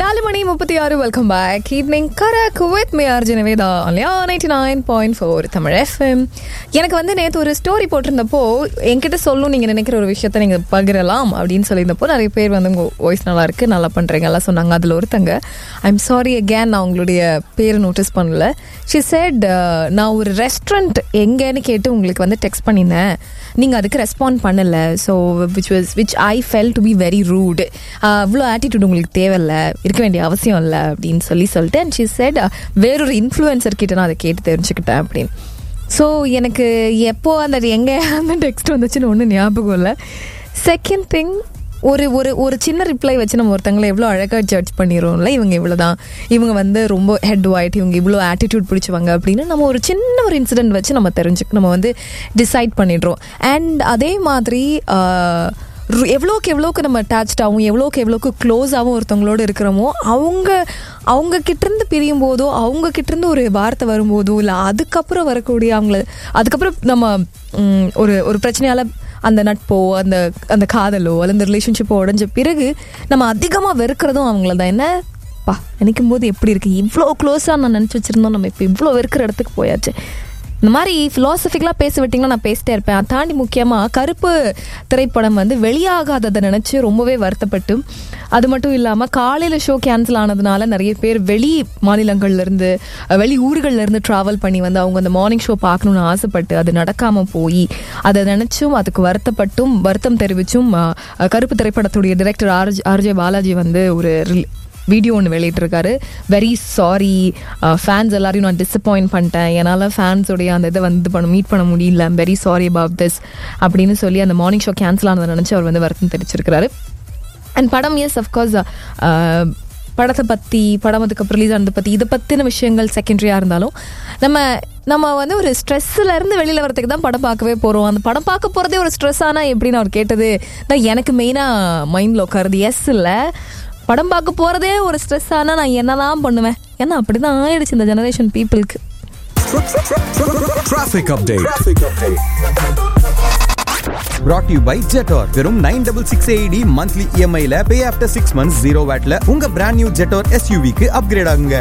நாலு மணி முப்பத்தி ஆறு வெல்கம் பேக் ஈவினிங் கரக் வித் மே அர்ஜுன் நிவேதா இல்லையா ninety nine point four Tamil FM எனக்கு வந்து நேற்று ஒரு ஸ்டோரி போட்டிருந்தப்போ என்கிட்ட சொல்லணும் நீங்கள் நினைக்கிற ஒரு விஷயத்த நீங்கள் பகிரலாம் அப்படின்னு சொல்லியிருந்தப்போ நிறைய பேர் வந்து உங்கள் வாய்ஸ் நல்லா இருக்கு நல்லா பண்ணுறீங்க எல்லாம் சொன்னாங்க அதில் ஒருத்தங்க ஐம் சாரி அகேன் நான் உங்களுடைய பேரை நோட்டீஸ் பண்ணல ஷி செட் நான் ஒரு ரெஸ்டாரண்ட் எங்கேன்னு கேட்டு உங்களுக்கு வந்து டெக்ஸ்ட் பண்ணியிருந்தேன் நீங்கள் அதுக்கு ரெஸ்பாண்ட் பண்ணல so which was which I felt to be very rude அவ்வளோ ஆட்டிடியூட் உங்களுக்கு தேவையில்ல இருக்க வேண்டிய அவசியம் இல்லை அப்படின்னு சொல்லி சொல்லிட்டு அண்ட் ஷி செட் வேறொரு இன்ஃப்ளூயன்சர் கிட்ட நான் அதை கேட்டு தெரிஞ்சுக்கிட்டேன் அப்படின்னு ஸோ எனக்கு எப்போ அந்த எங்கே அந்த டெக்ஸ்ட் வந்துச்சுன்னு ஒன்றும் ஞாபகம் இல்லை செகண்ட் திங் ஒரு ஒரு ஒரு சின்ன ரிப்ளை வச்சு நம்ம ஒருத்தங்களை எவ்வளோ அழகாக ஜட்ஜ் பண்ணிடுறோம்ல இவங்க இவ்வளோ தான் இவங்க வந்து ரொம்ப ஹெட் ஒயிட் இவங்க இவ்வளோ ஆட்டிடியூட் பிடிச்சவங்க அப்படின்னு நம்ம ஒரு சின்ன ஒரு இன்சிடென்ட் வச்சு நம்ம தெரிஞ்சு நம்ம வந்து டிசைட் பண்ணிடுறோம் அண்ட் அதே மாதிரி ஆஹ், ரு- எவ்வளோக்கு எவ்வளோக்கு நம்ம அட்டாச்ட் ஆகும் எவ்வளோக்கு எவ்வளோக்கு க்ளோஸாகவும் ஒருத்தவங்களோட இருக்கிறோமோ அவங்க அவங்க கிட்டேருந்து பிரியும் போதோ அவங்க கிட்டேருந்து ஒரு வார்த்தை வரும்போதோ இல்லை அதுக்கப்புறம் வரக்கூடிய அவங்கள அதுக்கப்புறம் நம்ம ம், ஒரு ஒரு பிரச்சனையால் அந்த நட்போ அந்த அந்த காதலோ அல்லது அந்த ரிலேஷன்ஷிப்போ உடஞ்ச பிறகு நம்ம அதிகமாக வெறுக்கிறதும் அவங்கள தான் என்ன பா நினைக்கும் போது எப்படி இருக்கு இவ்வளோ க்ளோஸாக நான் நினச்சி வச்சிருந்தோம் நம்ம இப்போ இவ்வளோ வெறுக்கிற இடத்துக்கு போயாச்சு இந்த மாதிரி ஃபிலாசபிக்கலாக பேச விட்டிங்கன்னா நான் பேசிட்டே இருப்பேன் அதை தாண்டி முக்கியமாக கருப்பு திரைப்படம் வந்து வெளியாகாததை நினச்சி ரொம்பவே வருத்தப்பட்டு அது மட்டும் இல்லாமல் காலையில் ஷோ கேன்சல் ஆனதுனால நிறைய பேர் வெளி மாநிலங்கள்ல இருந்து அஹ், வெளி ஊர்கள்ல இருந்து ட்ராவல் பண்ணி வந்து அவங்க அந்த மார்னிங் ஷோ பார்க்கணும்னு ஆசைப்பட்டு அது நடக்காமல் போய் அதை நினச்சும் அதுக்கு வருத்தப்பட்டும் வருத்தம் தெரிவிச்சும் அஹ், அஹ், கருப்பு திரைப்படத்துடைய டிரெக்டர் ஆர்ஜ் ஆர்ஜே பாலாஜி வந்து ஒரு rel- வீடியோ ஒன்று வெளியிட்டிருக்காரு வெரி சாரி ஃபேன்ஸ் எல்லாரையும் நான் டிசப்பாயிண்ட் பண்ணிட்டேன் என்னால் ஃபேன்ஸோடைய அந்த இதை வந்து பண்ண மீட் பண்ண முடியல வெரி சாரி அபவுட் திஸ் அப்படின்னு சொல்லி அந்த மார்னிங் ஷோ கேன்சல் ஆனதை நினச்சி அவர் வந்து வருத்தம் தெரிவிச்சிருக்கிறாரு அண்ட் படம் எஸ் அஃப்கோர்ஸ் படத்தை பற்றி படம் அதுக்கப்புறம் ரிலீஸ் ஆனதை பற்றி இதை பற்றின விஷயங்கள் செகண்டரியாக இருந்தாலும் நம்ம நம்ம வந்து ஒரு ஸ்ட்ரெஸ்ஸில் இருந்து வெளியில் வரதுக்கு தான் படம் பார்க்கவே போகிறோம் அந்த படம் பார்க்க போகிறதே ஒரு ஸ்ட்ரெஸ் ஆனால் எப்படின்னு அவர் கேட்டது தான் எனக்கு மெயினாக மைண்டில் உட்காருது எஸ் இல்லை படம் பார்க்க போகிறதே ஒரு ஸ்ட்ரெஸ் ஆனால் நான் என்னதான் பண்ணுவேன் ஏன்னா அப்படி தான் ஆயிடுச்சு இந்த ஜெனரேஷன் பீப்புளுக்கு Traffic update. Brought to you by Jetor. வெறும் nine double six AED monthly இஎம்ஐல pay after six months zero வேட்ல உங்க பிராண்ட் நியூ ஜெட்டோர் எஸ்யூவிக்கு அப்கிரேட் ஆகுங்க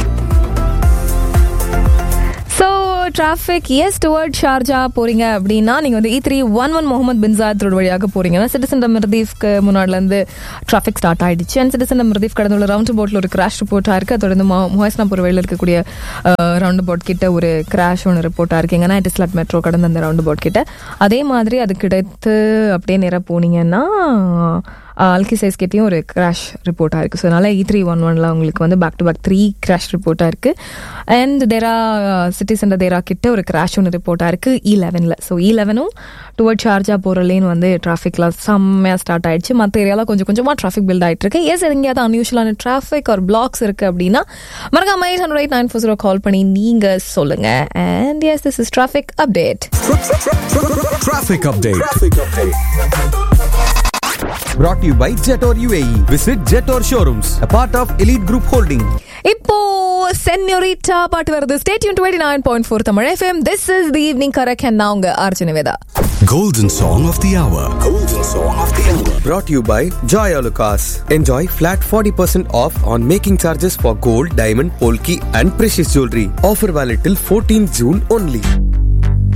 so traffic is toward Sharjah போறீங்க அப்படின்னா நீங்கள் வந்து E three one one Mohammed பின்சாத் ரோடு வழியாக போறீங்கன்னா சிட்டிசன் மிர்தீஃப்க்கு முன்னாடிலேருந்து டிராஃபிக் ஸ்டார்ட் ஆயிடுச்சு அண்ட் சிட்டிசன் மிர்தீஃப் கடந்த உள்ள ரவுண்ட் போட்டில் ஒரு கிராஷ் ரிப்போர்ட் ஆயிருக்கு தொடர்ந்து முஹஸ்னாபுர் வழியில் இருக்கக்கூடிய ரவுண்ட் போட் கிட்ட ஒரு கிராஷ் ஒன்று ரிப்போர்ட் ஆயிருக்கு எங்கன்னா இட்டிஸ்லாட் மெட்ரோ கடந்த அந்த ரவுண்ட் போட் கிட்ட அதே மாதிரி அதுக்கு அடுத்து அப்படியே நேராக போனீங்கன்னா அல்கி சைஸ் கிட்டேயும் ஒரு கிராஷ் ரிப்போர்ட்டாக இருக்குது ஸோ அதனால் இ த்ரீ ஒன் ஒனில் உங்களுக்கு வந்து back to back three crash ரிப்போர்ட்டாக இருக்குது and Deira City Centre Deira கிட்ட ஒரு கிராஷ் ஒன்று ரிப்போர்ட்டாக இருக்குது இ லெவனில் ஸோ இ லெவனும் டுவர்ட் சார்ஜா போகிற லேன் வந்து டிராஃபிக்லாம் செம்மையாக ஸ்டார்ட் ஆயிடுச்சு மற்ற ஏரியாவில் கொஞ்சம் கொஞ்சமாக டிராஃபிக் பில்ட் ஆகிட்டு இருக்கு எஸ் எங்கேயாவது அன்யூஷுவலான டிராஃபிக் ஒரு பிளாக்ஸ் இருக்குது அப்படின்னா மறக்காம eight hundred eight nine four zero call பண்ணி நீங்கள் சொல்லுங்கள் and yes this is traffic update Traffic update. Brought to you by Jetor UAE. Visit Jetor Showrooms, a part of Elite Group Holding. இப்போ Senorita பாட்டு வருது stay tuned twenty nine point four Tamil FM this is the evening correct and நான் உங்க Arjuna Veda Golden Song of the Hour. Golden Song of the Hour. Brought to you by Joy Alucas. Enjoy flat 40% off on making charges for gold, diamond, polki and precious jewelry. Offer valid till 14 June only.